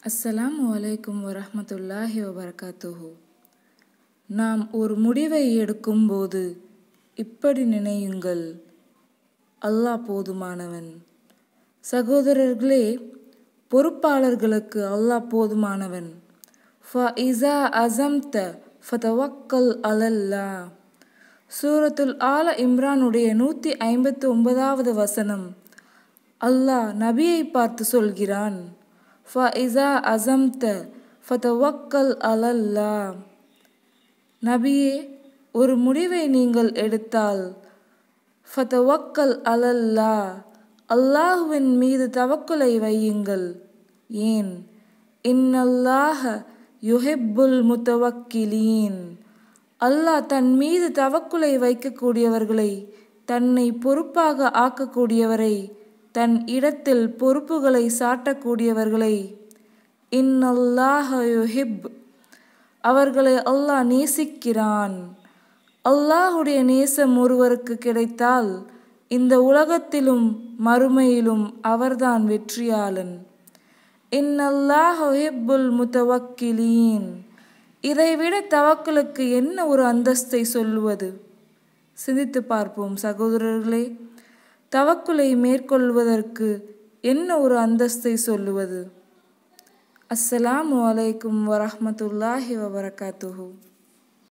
அஸ்ஸலாமு அலைக்கும் வரஹ்மத்துல்லாஹி வபரகாத்துஹு நாம் ஒரு முடிவை எடுக்கும்போது இப்படி நினையுங்கள் அல்லாஹ் போதுமானவன் சகோதரர்களே பொறுப்பாளர்களுக்கு அல்லாஹ் போதுமானவன் ஃப இசா அசம்த ஃபதவக்கல் அலல்லா சூரத்துல் ஆல இம்ரானுடைய நூற்றி ஐம்பத்தி ஒன்பதாவது வசனம் அல்லாஹ் நபியை பார்த்து சொல்கிறான் ஃப இசா அசம்த ஃபதவக்கல் அலல்லா நபியே ஒரு முடிவை நீங்கள் எடுத்தால் ஃபதவக்கல் அலல்லா அல்லாஹுவின் மீது தவக்குலை வையுங்கள் ஏன் இன்னல்லாஹ யுஹிப்புல் முத்தவக்கிலீன் அல்லாஹ் தன் மீது தவக்குலை வைக்கக்கூடியவர்களை தன்னை பொறுப்பாக ஆக்கக்கூடியவரை தன் இடத்தில் பொறுப்புகளை சாட்டக்கூடியவர்களை இன்னல்லாஹ யுஹிப் அவர்களை அல்லாஹ் நேசிக்கிறான் அல்லாஹுடைய நேசம் ஒருவருக்கு கிடைத்தால் இந்த உலகத்திலும் மறுமையிலும் அவர்தான் வெற்றியாளன் இன்னல்லாஹிப்புல் முத்தவக்கிலீன் இதைவிட தவக்கலுக்கு என்ன ஒரு அந்தஸ்தை சொல்லுவது சிந்தித்து பார்ப்போம் சகோதரர்களே தவக்குலை மேற்கொள்வதற்கு என்ன ஒரு அந்தஸ்தை சொல்லுவது அஸ்ஸலாமு அலைக்கும் வரஹ்மத்துல்லாஹி வபரகாத்துஹு